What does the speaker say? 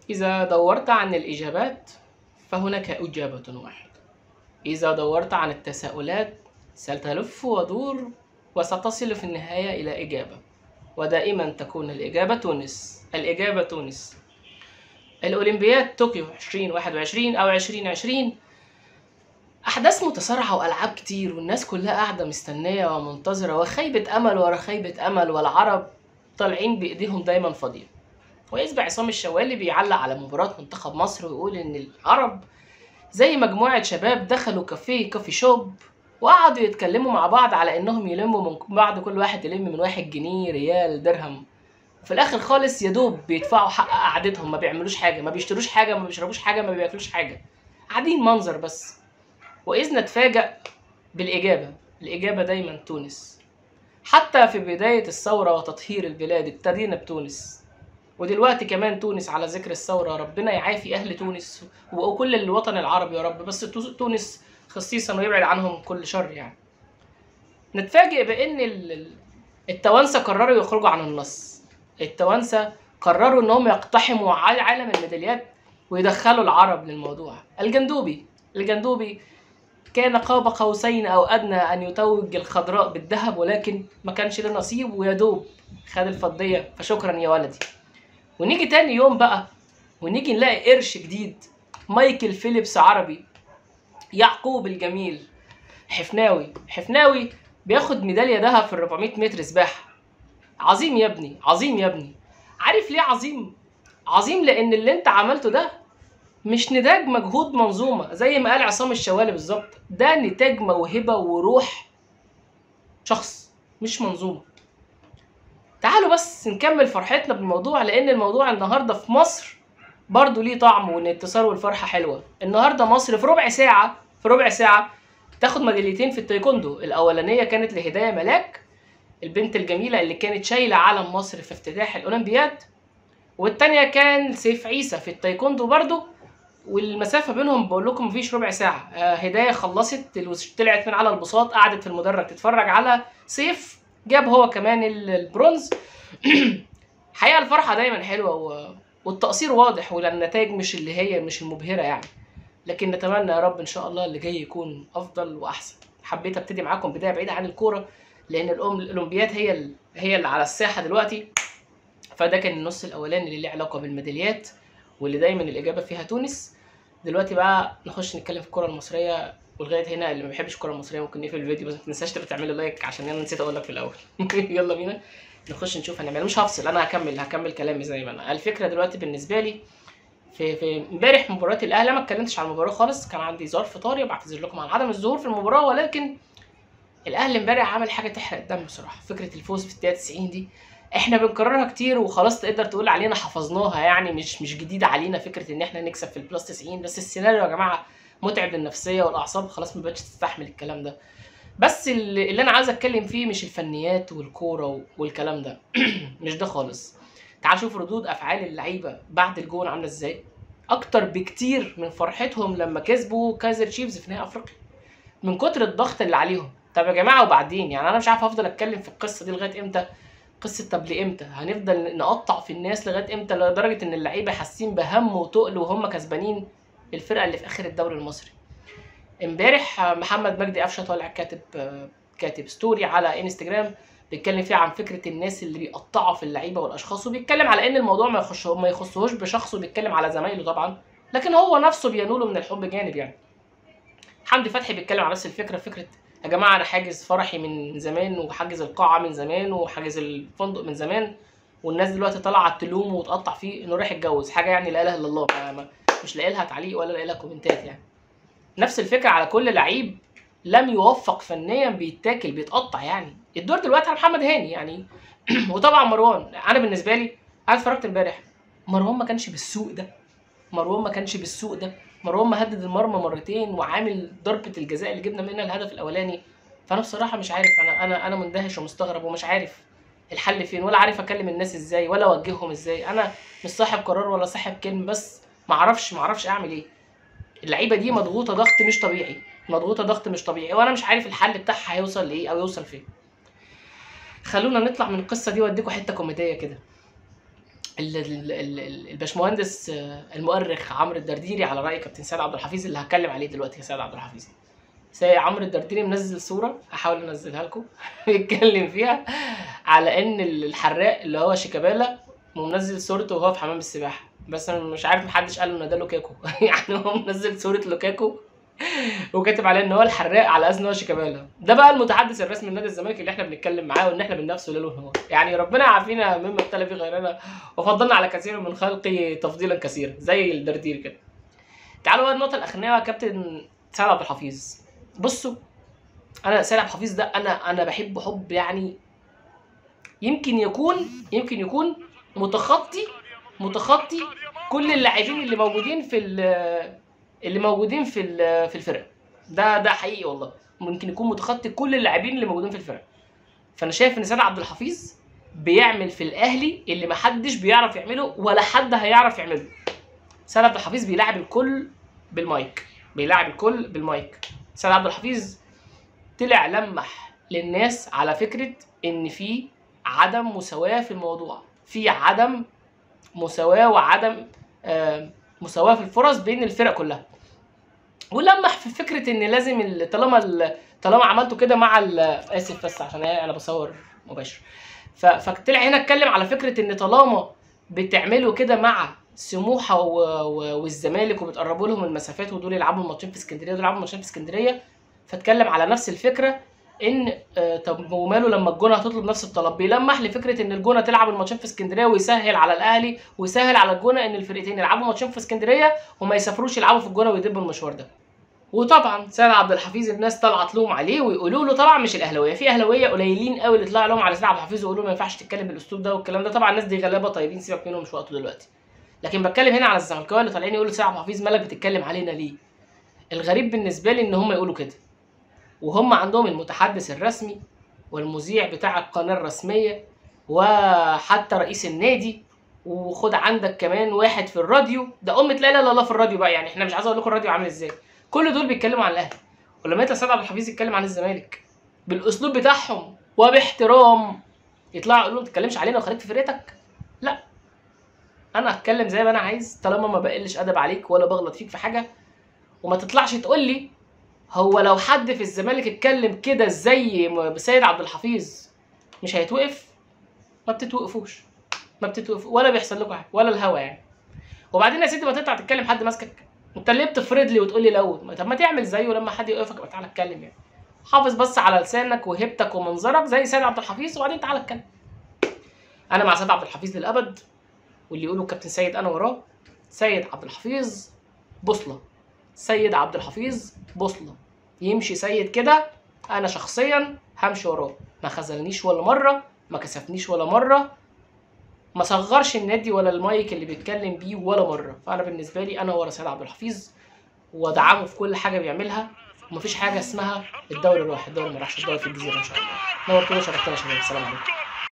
إذا دورت عن الإجابات فهناك إجابة واحدة إذا دورت عن التساؤلات ستلف ودور وستصل في النهاية إلى إجابة ودائما تكون الإجابة تونس الإجابة تونس الأولمبياد طوكيو 2021 أو 2020 أحداث متسارعة وألعاب كتير والناس كلها قاعدة مستنية ومنتظرة وخيبة أمل ورا خيبة أمل والعرب طالعين بإيديهم دايما فاضية ويسبع عصام الشوالي بيعلق على مباراة منتخب مصر ويقول إن العرب زي مجموعة شباب دخلوا كافيه كوفي شوب وقعدوا يتكلموا مع بعض على إنهم يلموا من بعض كل واحد يلم من واحد جنيه ريال درهم في الآخر خالص يا دوب بيدفعوا حق قعدتهم ما بيعملوش حاجة ما بيشتروش حاجة ما بيشربوش حاجة ما بياكلوش حاجة قاعدين منظر بس وإذ نتفاجأ بالإجابة الإجابة دايما تونس حتى في بداية الثورة وتطهير البلاد ابتدينا بتونس ودلوقتي كمان تونس على ذكر الثورة ربنا يعافي أهل تونس وكل الوطن العربي يا رب بس تو- تونس خصيصا ويبعد عنهم كل شر يعني نتفاجئ بأن ال- ال- التوانسة قرروا يخرجوا عن النص التوانسة قرروا انهم يقتحموا ع- عالم الميداليات ويدخلوا العرب للموضوع الجندوبي الجندوبي كان قاب قوسين او ادنى ان يتوج الخضراء بالذهب ولكن ما كانش له نصيب ويا دوب خد الفضيه فشكرا يا ولدي ونيجي تاني يوم بقى ونيجي نلاقي قرش جديد مايكل فيليبس عربي يعقوب الجميل حفناوي حفناوي بياخد ميداليه ذهب في ال 400 متر سباحه عظيم يا ابني عظيم يا ابني عارف ليه عظيم عظيم لان اللي انت عملته ده مش نتاج مجهود منظومه زي ما قال عصام الشوالي بالظبط ده نتاج موهبه وروح شخص مش منظومه تعالوا بس نكمل فرحتنا بالموضوع لان الموضوع النهارده في مصر برضو ليه طعم والانتصار والفرحه حلوه النهارده مصر في ربع ساعه في ربع ساعه تاخد ميداليتين في التايكوندو الاولانيه كانت لهدايه ملاك البنت الجميله اللي كانت شايله علم مصر في افتتاح الاولمبياد والتانية كان سيف عيسى في التايكوندو برضو والمسافه بينهم بقول لكم مفيش ربع ساعه آه هدايه خلصت ال- طلعت من على البساط قعدت في المدرج تتفرج على سيف جاب هو كمان ال- البرونز حقيقه الفرحه دايما حلوه و... والتقصير واضح والنتائج مش اللي هي مش المبهره يعني لكن نتمنى يا رب ان شاء الله اللي جاي يكون افضل واحسن حبيت ابتدي معاكم بدايه بعيده عن الكوره لان الأم الاولمبياد هي ال... هي اللي على الساحه دلوقتي فده كان النص الاولاني اللي ليه علاقه بالميداليات واللي دايما الاجابه فيها تونس دلوقتي بقى نخش نتكلم في الكره المصريه ولغايه هنا اللي ما بيحبش الكره المصريه ممكن نقفل الفيديو بس ما تنساش تبقى تعمل لايك عشان انا نسيت اقول لك في الاول يلا بينا نخش نشوف هنعمل مش هفصل انا هكمل هكمل كلامي زي ما انا الفكره دلوقتي بالنسبه لي في في امبارح مباراه الاهلي أنا ما اتكلمتش على المباراه خالص كان عندي ظرف طارئ بعتذر لكم عن عدم الظهور في المباراه ولكن الاهلي امبارح عمل حاجه تحرق الدم بصراحه فكره الفوز في الدقيقه 90 دي احنا بنكررها كتير وخلاص تقدر تقول علينا حفظناها يعني مش مش جديد علينا فكره ان احنا نكسب في البلس 90 بس السيناريو يا جماعه متعب للنفسيه والاعصاب خلاص ما بقتش تستحمل الكلام ده بس اللي اللي انا عايز اتكلم فيه مش الفنيات والكوره والكلام ده مش ده خالص تعال شوف ردود افعال اللعيبه بعد الجون عامله ازاي اكتر بكتير من فرحتهم لما كسبوا كايزر تشيفز في نهائي افريقيا من كتر الضغط اللي عليهم طب يا جماعه وبعدين يعني انا مش عارف افضل اتكلم في القصه دي لغايه امتى قصه طب لامتى هنفضل نقطع في الناس لغايه امتى لدرجه ان اللعيبه حاسين بهم وتقل وهم كسبانين الفرقه اللي في اخر الدوري المصري امبارح محمد مجدي قفشه طالع كاتب كاتب ستوري على انستجرام بيتكلم فيها عن فكره الناس اللي بيقطعوا في اللعيبه والاشخاص وبيتكلم على ان الموضوع ما يخش ما يخصهوش بشخصه بيتكلم على زمايله طبعا لكن هو نفسه بينوله من الحب جانب يعني حمدي فتحي بيتكلم على نفس الفكره فكره يا جماعه انا حاجز فرحي من زمان وحاجز القاعه من زمان وحاجز الفندق من زمان والناس دلوقتي طالعه تلومه وتقطع فيه انه رايح يتجوز حاجه يعني لا اله الا الله ما ما مش لاقي لها تعليق ولا لاقي لها كومنتات يعني نفس الفكره على كل لعيب لم يوفق فنيا بيتاكل بيتقطع يعني الدور دلوقتي على محمد هاني يعني وطبعا مروان انا بالنسبه لي انا اتفرجت امبارح مروان ما كانش بالسوق ده مروان ما كانش بالسوق ده مروان مهدد المرمى مرتين وعامل ضربه الجزاء اللي جبنا منها الهدف الاولاني فانا بصراحه مش عارف انا انا انا مندهش ومستغرب ومش عارف الحل فين ولا عارف اكلم الناس ازاي ولا اوجههم ازاي انا مش صاحب قرار ولا صاحب كلمه بس ما اعرفش ما اعرفش اعمل ايه اللعيبه دي مضغوطه ضغط مش طبيعي مضغوطه ضغط مش طبيعي وانا مش عارف الحل بتاعها هيوصل لايه او يوصل فين خلونا نطلع من القصه دي واديكم حته كوميديه كده ال- ال- ال- الباشمهندس آه، المؤرخ عمرو الدرديري على راي كابتن سيد عبد الحفيظ اللي هتكلم عليه دلوقتي يا سيد عبد الحفيظ سي عمرو الدرديري منزل صوره هحاول انزلها لكم بيتكلم فيها على ان الحراق اللي هو شيكابالا منزل صورته وهو في حمام السباحه بس انا مش عارف محدش قال ان ده لوكاكو يعني هو منزل صوره لوكاكو وكاتب عليه ان هو الحراق على اساس ان هو شيكابالا ده بقى المتحدث الرسمي لنادي الزمالك اللي احنا بنتكلم معاه وان احنا بننافسه ليل ونهار يعني ربنا يعافينا مما ابتلى به غيرنا وفضلنا على كثير من خلقه تفضيلا كثيرا زي الدردير كده تعالوا بقى النقطه الاخرانيه يا كابتن سيد عبد الحفيظ بصوا انا سيد عبد الحفيظ ده انا انا بحبه حب يعني يمكن يكون يمكن يكون متخطي متخطي كل اللاعبين اللي موجودين في ال- اللي موجودين في ال- في الفرقه ده ده حقيقي والله ممكن يكون متخطي كل اللاعبين اللي موجودين في الفرقه فانا شايف ان سيد عبد الحفيظ بيعمل في الاهلي اللي محدش بيعرف يعمله ولا حد هيعرف يعمله سيد عبد الحفيظ بيلاعب الكل بالمايك بيلاعب الكل بالمايك سيد عبد الحفيظ طلع لمح للناس على فكره ان في عدم مساواه في الموضوع في عدم مساواه وعدم آه، مساواه في الفرص بين الفرق كلها ولمح في فكره ان لازم ال- طالما ال- طالما عملته كده مع ال- اسف بس عشان إيه انا بصور مباشر ف- فطلع هنا اتكلم على فكره ان طالما بتعملوا كده مع سموحه و... و... والزمالك وبتقربوا لهم المسافات ودول يلعبوا ماتشين في اسكندريه ودول يلعبوا ماتشين في اسكندريه فاتكلم على نفس الفكره ان آه، طب وماله لما الجونه هتطلب نفس الطلب بيلمح لفكره ان الجونه تلعب الماتشين في اسكندريه ويسهل على الاهلي ويسهل على الجونه ان الفرقتين يلعبوا ماتشين في اسكندريه وما يسافروش يلعبوا في الجونه ويدبوا المشوار ده وطبعا سيد عبد الحفيظ الناس طلعت لهم عليه ويقولوا له طبعا مش الاهلاويه في اهلاويه قليلين قوي اللي طلع لهم على سيد عبد الحفيظ ويقولوا له ما ينفعش تتكلم بالاسلوب ده والكلام ده طبعا الناس دي غلابه طيبين سيبك منهم مش وقته دلوقتي لكن بتكلم هنا على الزملكاويه اللي طالعين يقولوا سيد عبد الحفيظ مالك بتتكلم علينا ليه الغريب بالنسبه لي ان هم يقولوا كده وهم عندهم المتحدث الرسمي والمذيع بتاع القناه الرسميه وحتى رئيس النادي وخد عندك كمان واحد في الراديو ده أمة لا اله الا الله في الراديو بقى يعني احنا مش عايز اقول لكم الراديو عامل ازاي كل دول بيتكلموا عن الاهلي ولما يطلع سيد عبد الحفيظ يتكلم عن الزمالك بالاسلوب بتاعهم وباحترام يطلع يقول له ما تتكلمش علينا وخليك في فرقتك لا انا هتكلم زي ما انا عايز طالما ما بقلش ادب عليك ولا بغلط فيك في حاجه وما تطلعش تقول لي هو لو حد في الزمالك اتكلم كده زي ما سيد عبد الحفيظ مش هيتوقف ما بتتوقفوش ما بتتوقف ولا بيحصل لكم حاجه ولا الهوا يعني وبعدين يا سيدي ما تطلع تتكلم حد ماسكك انت ليه بتفرض لي وتقول لي لو طب ما تعمل زيه لما حد يوقفك يبقى تعالى اتكلم يعني حافظ بس على لسانك وهيبتك ومنظرك زي سيد عبد الحفيظ وبعدين تعالى اتكلم انا مع سيد عبد الحفيظ للابد واللي يقولوا كابتن سيد انا وراه سيد عبد الحفيظ بوصله سيد عبد الحفيظ بوصله يمشي سيد كده انا شخصيا همشي وراه ما خذلنيش ولا مره ما كسفنيش ولا مره ما صغرش النادي ولا المايك اللي بيتكلم بيه ولا مره فانا بالنسبه لي انا ورا سيد عبد الحفيظ وادعمه في كل حاجه بيعملها ومفيش حاجه اسمها الدوري راح الدوري ما راحش الدوري في الجزيره ان شاء الله نورتونا شرفتنا يا شباب السلام عليكم